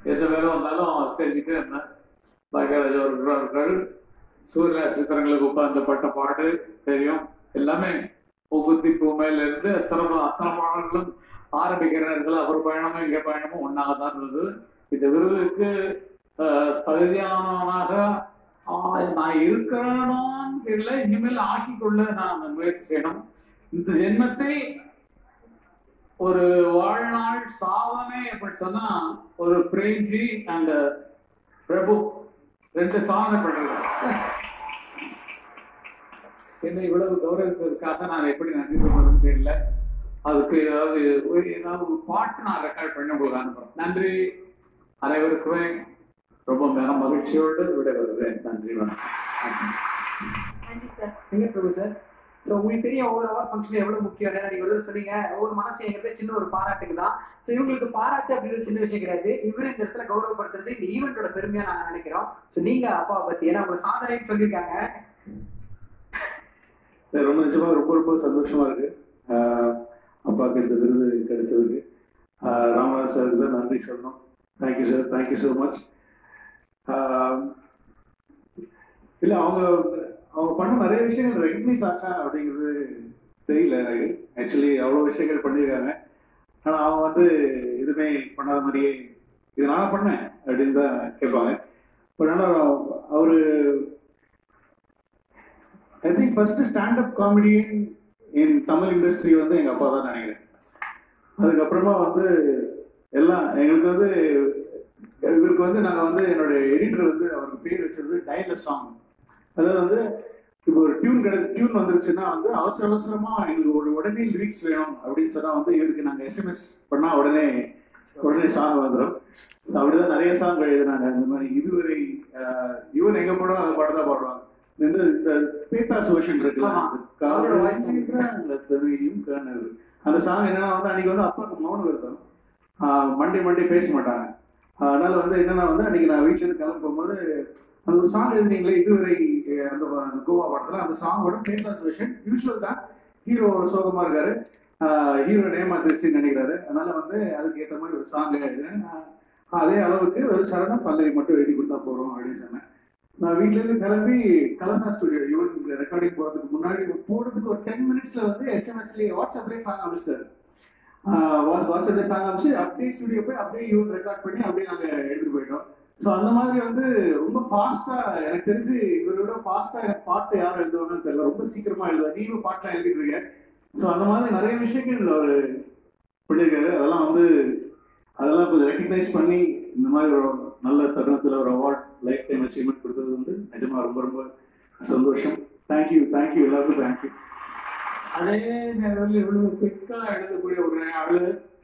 எந்த வேலை வந்தாலும் செஞ்சுட்டு இருந்தேன் பாக்கியராஜ் அவர்கள் சூரிய சித்திரங்களுக்கு உட்கார்ந்து பட்ட பாட்டு தெரியும் எல்லாமே முகுத்தி பூமையில இருந்து அத்தனை அத்தனை பாடல்களும் ஆரம்பிக்கிற நேரத்தில் அவர் பயணமும் எங்க பயணமும் ஒன்னாக தான் இருந்தது இந்த விருதுக்கு அஹ், தகுதியானவனாக ஆஹ், நான் இருக்கிறேனான்னு தெரியல இனிமேல் ஆக்கிக்கொள்ள நான் முயற்சி செய்யணும் இந்த ஜென்மத்தை ஒரு வாழ்நாள் சாதனை அப்படி சொன்னா ஒரு பிரேம்ஜி அண்ட் பிரபு ரெண்டு சாதனை பண்ணிருக்காங்க என்னை இவ்வளவு கௌரவிப்பதற்காக நான் எப்படி நன்றி சொல்றதுன்னு தெரியல அதுக்கு ஏதாவது ஒரு ஏதாவது ஒரு பாட்டு நான் ரெக்கார்ட் பண்ணி உங்களுக்கு அனுப்புறேன் நன்றி அனைவருக்குமே ரொம்ப மன மகிழ்ச்சியோடு விடைபெறுகிறேன் நன்றி வணக்கம் நன்றி சார் எங்க பிரபு சார் ஸோ உங்களுக்கு தெரியும் ஒவ்வொரு அவார்ட் ஃபங்க்ஷன் எவ்வளவு முக்கியம் ஏன்னா நீங்க ஒரு தடவை சொன்னீங்க ஒவ்வொரு மனசு எங்கிறது சின்ன ஒரு பாராட்டுக்கு தான் ஸோ இவங்களுக்கு பாராட்டு அப்படின்றது சின்ன விஷயம் கிடையாது இவரு இந்த இடத்துல கௌரவப்படுத்துறது இந்த ஈவெண்டோட பெருமையா நாங்க நினைக்கிறோம் ஸோ நீங்க அப்பாவை பத்தி ஏன்னா உங்க சாதனைன்னு சொல்லியிருக்காங்க இது ரொம்ப நிஜமா ரொம்ப ரொம்ப சந்தோஷமா இருக்கு ஆஹ் அப்பாவுக்கு இந்த விருது கிடைச்சதுக்கு ஆஹ் ராமதாஸ் சாருக்கு தான் நன்றி சொல்லணும் thank you sir thank you so much இல்லை அவங்க அவங்க பண்ண நிறைய விஷயங்கள் ரெகக்னைஸ் ஆச்சா அப்படிங்கிறது தெரியல எனக்கு ஆக்சுவலி அவ்வளோ விஷயங்கள் பண்ணியிருக்காங்க ஆனால் அவங்க வந்து எதுவுமே பண்ணாத மாதிரியே இது நான் பண்ணேன் அப்படின்னு தான் கேட்பாங்க பட் ஆனால் அவரு I think first standup comedian in Tamil industry வந்து எங்க அப்பா தான் நினைக்கிறேன் அதுக்கப்புறமா வந்து எல்லாம் எங்களுக்கு வந்து இவருக்கு வந்து நாங்கள் வந்து என்னோட எடிட்டர் வந்து அவருக்கு பேர் வச்சது டைலர் சாங் அதாவது வந்து இப்போ ஒரு டியூன் கிடை டியூன் வந்துருச்சுன்னா வந்து அவசர அவசரமா எங்களுக்கு ஒரு உடனே லிரிக்ஸ் வேணும் அப்படின்னு சொன்னா வந்து இவருக்கு நாங்கள் எஸ்எம்எஸ் பண்ணா உடனே உடனே சாங் வந்துடும் So அப்படிதான் நிறைய சாங் எழுதுனாங்க இந்த மாதிரி இதுவரை ஈவன் எங்க போடும் அந்த பாட்டு தான் பாடுவாங்க இந்த இந்த பேத்தாஸ் வெர்ஷன் இருக்குல்ல ஆமா. அந்த அவரோட voice காதல் தெரியும் கனவு அந்த சாங் என்னன்னா வந்து அன்னைக்கு வந்து அப்பாவுக்கு மௌனம் விரதம் மண்டே மண்டே பேச மாட்டாங்க ஆஹ் அதனால வந்து என்னன்னா வந்து அன்னைக்கு நான் வீட்டுல இருந்து கிளம்ப போகும்போது அந்த ஒரு சாங் எழுதிங்களே இதுவரை அஹ் அந்த அந்த கோவா படத்துல அந்த சாங்கோட பேத்தாஸ் வெர்ஷன் யூஸ்வல் தான் ஹீரோ சோகமா இருக்காரு ஹீரோ ஏமாத்திருச்சுன்னு நினைக்கிறாரு அதனால வந்து அதுக்கு ஏற்ற மாதிரி ஒரு சாங் எழுதுனேன் ஆஹ் அதே அளவுக்கு ஒரு சரணம் பல்லவி மட்டும் எழுதி கொடுத்தா போறோம் அப்படின்னு சொன்னேன் நான் வீட்ல இருந்து கிளம்பி கலசா ஸ்டுடியோ ஈவன் ரெக்கார்டிங் போறதுக்கு முன்னாடி போறதுக்கு ஒரு டென் மினிட்ஸ்ல வந்து எஸ்எம்எஸ்லயே வாட்ஸ்அப்லயே சாங் அனுப்பிச்சாரு வாட்ஸ் வாட்ஸ்அப்ல சாங் அனுப்பிச்சு அப்படியே ஸ்டுடியோ போய் அப்படியே ஈவன் ரெக்கார்ட் பண்ணி அப்படியே நாங்க எடுத்துட்டு போயிட்டோம் ஸோ அந்த மாதிரி வந்து ரொம்ப ஃபாஸ்டா எனக்கு தெரிஞ்சு இவரோட ஃபாஸ்டா எனக்கு பாட்டு யார் எழுதுவாங்கன்னு தெரியல ரொம்ப சீக்கிரமா எழுதுவார் நீங்களும் பாட்டுலாம் எழுதிட்டு இருக்க ஸோ அந்த மாதிரி நிறைய விஷயங்கள் அவர் பண்ணியிருக்காரு அதெல்லாம் வந்து அதெல்லாம் கொஞ்சம் ரெக்கக்னைஸ் பண்ணி இந்த மாதிரி ஒரு நல்ல தருணத்தில் ஒரு அவார்ட் லைஃப் டைம் அச்சீவ்மெண்ட் கொடுத்தது வந்து நிஜமா ரொம்ப ரொம்ப சந்தோஷம் தேங்க்யூ தேங்க்யூ எல்லாருக்கும் தேங்க்யூ அதே நேரத்தில் இவ்வளவு குயிக்கா எழுதக்கூடிய ஒரு ஆளு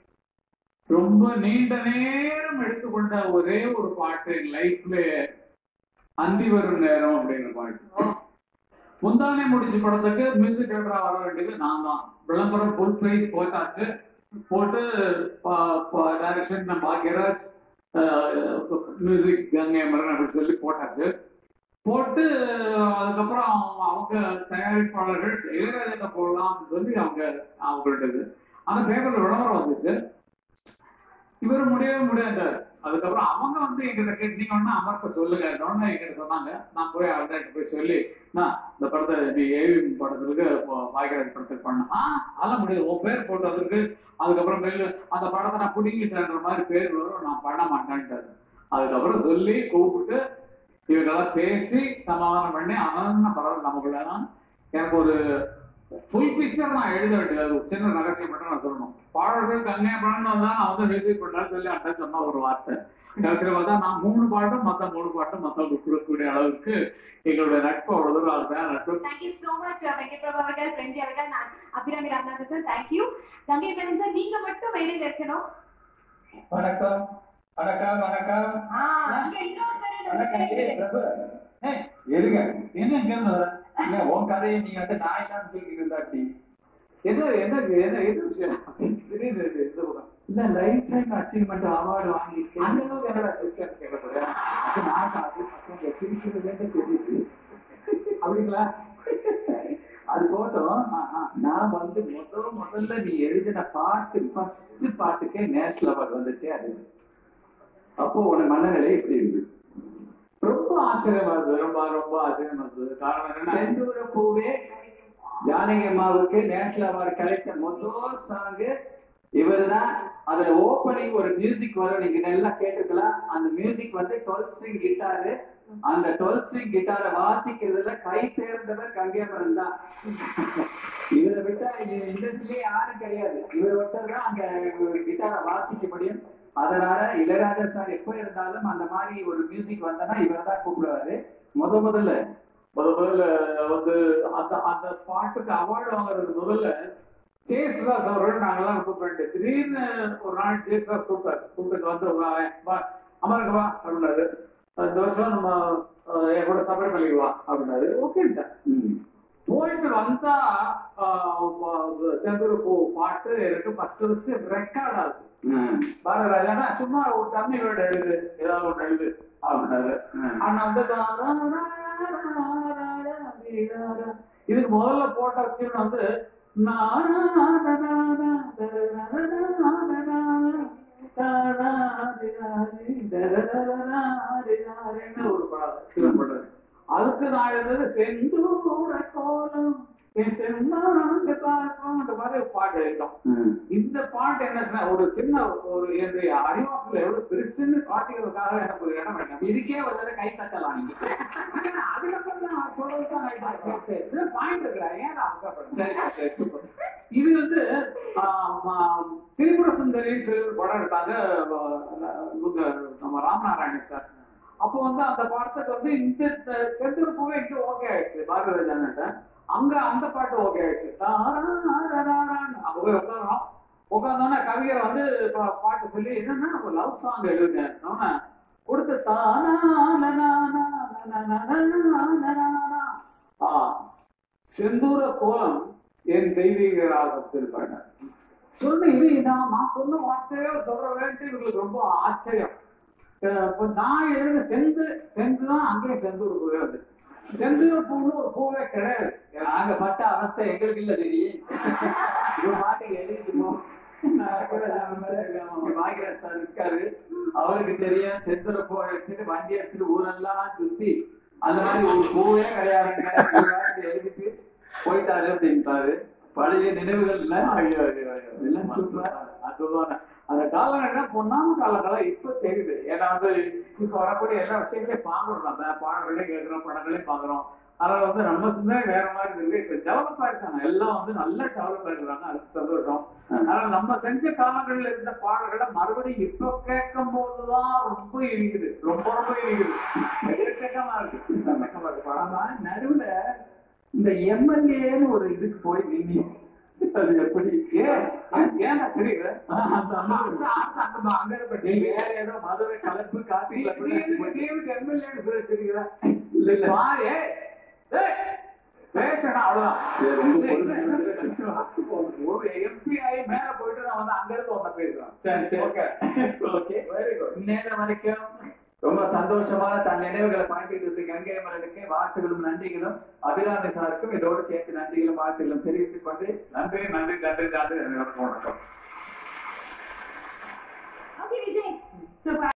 ரொம்ப நீண்ட நேரம் எடுத்துக்கொண்ட ஒரே ஒரு பாட்டு லைஃப்ல அந்தி வரும் நேரம் அப்படிங்கிற பாட்டு முந்தானே முடிச்சு படத்துக்கு மியூசிக் டேரக்டரா வர வேண்டியது நான் தான் விளம்பரம் ஃபுல் பிரைஸ் போட்டாச்சு போட்டு டைரக்ஷன் நம்ம பாக்யராஜ் மியூசிக் கங்கை மரன் அப்படின்னு சொல்லி போட்டாச்சு போட்டு அதுக்கப்புறம் அவங்க அவங்க தயாரிப்பாளர்கள் இளையராஜா போடலாம்னு சொல்லி அவங்க அவங்கள்ட்ட அந்த பேப்பர்ல விளம்பரம் வந்துச்சு இவர் முடியவே முடியாது அதுக்கப்புறம் அவங்க வந்து எங்கிட்ட கேட்டு நீங்க ஒண்ணு அமர்த்த சொல்லுங்க ஒன்னு எங்கிட்ட சொன்னாங்க நான் போய் அவர்கிட்ட போய் சொல்லி நான் இந்த படத்தை நீ ஏவி படத்துக்கு பாய்கராஜ் படத்துக்கு பண்ணேன் ஆ அதெல்லாம் முடியாது உன் பேர் போட்டதுக்கு அதுக்கப்புறம் மேல அந்த படத்தை நான் பிடிங்கிட்டேன்ற மாதிரி பேர் வரும் நான் பண்ண மாட்டேன்ட்டாரு அதுக்கப்புறம் சொல்லி கூப்பிட்டு இவங்கெல்லாம் பேசி சமாதானம் பண்ணி அனந்த பரவாயில்ல நமக்குள்ளதான் எனக்கு ஒரு ஃபுல் பிக்சர் நான் எழுத வேண்டியது ஒரு சின்ன ரகசியம் மட்டும் நான் சொல்லணும் பாடல்கள் கங்கை படம் வந்தா நான் வந்து மியூசிக் பண்ணான்னு சொல்லி அண்ணா சொன்ன ஒரு வார்த்தை கடைசியில் பார்த்தா நான் மூணு பாட்டும் மற்ற மூணு பாட்டும் மற்றவங்களுக்கு கொடுக்கக்கூடிய அளவுக்கு எங்களுடைய நட்பு அவ்வளவு தூரம் அதுதான் நட்பு தேங்க்யூ சோ மச் வெங்கட்பிரபு அவர்கள் ஃப்ரெண்ட்லி அவர்கள் நான் Abirami Ramanathan sir thank you Gangai madam sir நீங்க மட்டும் மேடையில் இருக்கணும் வணக்கம் வணக்கம் வணக்கம் ஆ அங்க இன்னொருத்தர் இந்த வணக்கம் மேடையில் ஏய், பிரபு ஏய், எதுங்க என்ன இங்க இருந்து வர இல்ல உன் கதையை நீ வந்து நான் என்னன்னு சொல்லிட்டு இருந்தாட்டி என்ன என்ன என்ன எது விஷயம் திடீர்னு இது இந்த பக்கம் இல்ல லைஃப் டைம் அச்சீவ்மெண்ட் அவார்டு வாங்கியிருக்கேன் அந்த அளவுக்கு என்னடா விஷயம் கேட்கப்படுறேன் அது நான் அது பசங்க சிரிக்கிறதுலேருந்து தெரியுது அப்படிங்களா அது போட்டோம் நான் வந்து முதல் முதல்ல நீ எழுதின பாட்டு ஃபர்ஸ்ட் பாட்டுக்கே நேஷனல் அவார்டு வந்துச்சு அது அப்போ உனக்கு மனநிலை எப்படி இருக்கு ரொம்ப ஆச்சரியமா இருந்தது ரொம்ப ரொம்ப ஆச்சரியமா இருந்தது காரணம் என்னன்னா செந்தூர பூவே ஜானகி அம்மாவுக்கு நேஷனல் அவார்டு கிடைச்ச முதல் சாங்கு இவர்தான் அதுல ஓப்பனிங் ஒரு மியூசிக் வரும் நீங்க நல்லா கேட்டுக்கலாம் அந்த மியூசிக் வந்து டுவெல் ஸ்ட்ரிங் கிட்டாரு அந்த டுவெல் ஸ்ட்ரிங் கிட்டாரை வாசிக்கிறதுல கை தேர்ந்தவர் கங்கேமரன் தான் இவரை விட்டா இண்டஸ்ட்ரியிலே யாரும் கிடையாது இவர் ஒருத்தர் தான் அந்த கிட்டாரை வாசிக்க முடியும் அதனால இளையராஜா சார் எப்போ இருந்தாலும் அந்த மாதிரி ஒரு மியூசிக் வந்தனா இவர் தான் கூப்பிடுவாரு முத முதல்ல முத முதல்ல வந்து அந்த அந்த பாட்டுக்கு அவார்டு வாங்குறது முதல்ல ஜெயசுதாஸ் அவர்கள் நாங்கெல்லாம் கூப்பிட்டு திடீர்னு ஒரு நாள் ஜெயசுதாஸ் கூப்பிட்டாரு கூப்பிட்டு வந்து வா, வா அமருக்கு வா அப்படின்னாரு இந்த வருஷம் நம்ம அஹ், என் கூட சபரிமலைக்கு வா அப்படின்னாரு ஓகேன்ட்டேன் ம். போயிட்டு வந்தா செந்தூர் பூ பாட்டு எனக்கு ஃபர்ஸ்ட் ஃபர்ஸ்ட் ரெக்கார்ட் ஆகுது ம். பாரதிராஜா சும்மா ஒரு தமிழ் வேர்டு எழுது ஏதாவது ஒன்று எழுது அப்படின்னாரு ம். ஆனா அந்த இதுக்கு முதல்ல போட்ட டியூன் வந்து ஒரு படம் tune பண்றது. அதுக்கு நான் எழுந்தது செந்தூர கோலம் என் செம்மாண்டு பார்க்கும் அந்த மாதிரி ஒரு பாட்டு எழுதிட்டோம் ம். இந்த பாட்டு என்ன சொன்னா, ஒரு சின்ன ஒரு என்னுடைய அறிவாப்புல எவ்வளவு பெருசுன்னு காட்டிக்கிறதுக்காக எனக்கு ஒரு இடம் வேண்டாம் இதுக்கே ஒரு தடவை கை தட்டலாம் நீங்க அதுக்கப்புறம் நான் சொல்றதுதான் நான் இப்ப சரி, இதுல point இருக்குல்ல, ஏன் நான் அவசரப்படுறேன்? சரி, சரி, super. இது வந்து ஆம், ஆம், திரிபுர சுந்தரின்னு சொல்லி ஒரு படம் எடுத்தாங்க அஹ், இவங்க நம்ம ராமநாராயணன் சார் அப்போ வந்து அந்த படத்துக்கு வந்து இந்த செந்தூர் பூவே இங்க ஓகே ஆயிடுச்சு பாரதிராஜன் அங்க அந்த பாட்டு ஓகே ஆயிடுச்சு தாராராரான்னு அவங்க போய் உட்காரோம் உட்காந்தோன்னே கவிஞர் வந்து பா- பாட்டு சொல்லி என்னன்னா ஒரு லவ் சாங் எழுதுங்க அவன கொடுத்து தானா ஆ செந்தூர கோலம் என் தெய்வீக ராகத்தில் பண்ண சொன்ன இது நான் நான் சொன்ன வார்த்தையோ சொல்ற வேண்டிய இவங்களுக்கு ரொம்ப ஆச்சரியம் அஹ் இப்ப நான் எழுத செந்து செந்து தான் அங்கேயும் செந்தூர் பூவே வந்து செந்தூர் பூன்னு ஒரு பூவே கிடையாது நாங்க பட்ட அவஸ்தை எங்களுக்கு இல்ல தெரியும் இது பாட்டை எழுதிக்கணும் பாக்யராஜ் சார் இருக்காரு அவருக்கு தெரியும் செந்தூர பூ எடுத்துட்டு வண்டி எடுத்துட்டு ஊரெல்லாம் சுத்தி அந்த மாதிரி ஒரு பூவே கிடையாதுங்க ஒரு வார்த்தை எழுதிட்டு போயிட்டாரு அப்படின்ட்டாரு பழைய நினைவுகள் இல்ல ஐயோ, ஐயோ, ஐயோ. எல்லாம் சூப்பரா அற்புதமான அந்த காலம் என்ன பொன்னாம காலங்கள்லாம் இப்ப தெரியுது ஏன்னா வந்து இப்ப வரக்கூடிய எல்லா விஷயங்களையும் பாக்குறோம் நம்ம பாடங்களையும் கேட்கிறோம் படங்களையும் பாக்குறோம் அதனால வந்து நம்ம சிந்தனை வேற மாதிரி இருக்கு இப்ப டெவலப் ஆயிருக்காங்க எல்லாம் வந்து நல்ல டெவலப் ஆயிருக்காங்க அதுக்கு சந்தோஷம் அதனால நம்ம செஞ்ச காலங்கள்ல இருந்த பாடல்களை மறுபடியும் இப்ப கேட்கும் போதுதான் ரொம்ப இருக்குது ரொம்ப ரொம்ப இருக்குது எக்கச்சக்கமா இருக்கு எக்கச்சக்கமா இருக்கு படம் ஆமா நடுவுல இந்த எம்எல்ஏன்னு ஒரு இதுக்கு போய் நின்னி அது எப்படி ஏன் ஏன் தெரியுது அந்த அம்மா அந்த அந்த அங்க இருப்ப நீ வேற ஏதோ மதுரை கலப்பு காப்பி இல்ல இல்ல பேசணும் அவ்வளவுதான் இது ரொம்ப பொறுமை. ஒரு எம்பி ஆகி மேல போயிட்டு நான் வந்து அங்க இருந்து ஒண்ணு பேசுறேன் சரி சரி ஓகே ஓகே வெரி குட் இந்நேரம் வரைக்கும் ரொம்ப சந்தோஷமான தன் நினைவுகளை பகிர்ந்து கங்கை மலனுக்கு வாழ்த்துகளும் நன்றிகளும் அபிராமி சாருக்கும் இதோடு சேர்த்து நன்றிகளும் வாழ்த்துகளும் தெரிவித்துக் கொண்டு நன்றி நன்றி நன்றி நன்றி வணக்கம் ஓகே விஜய் சோ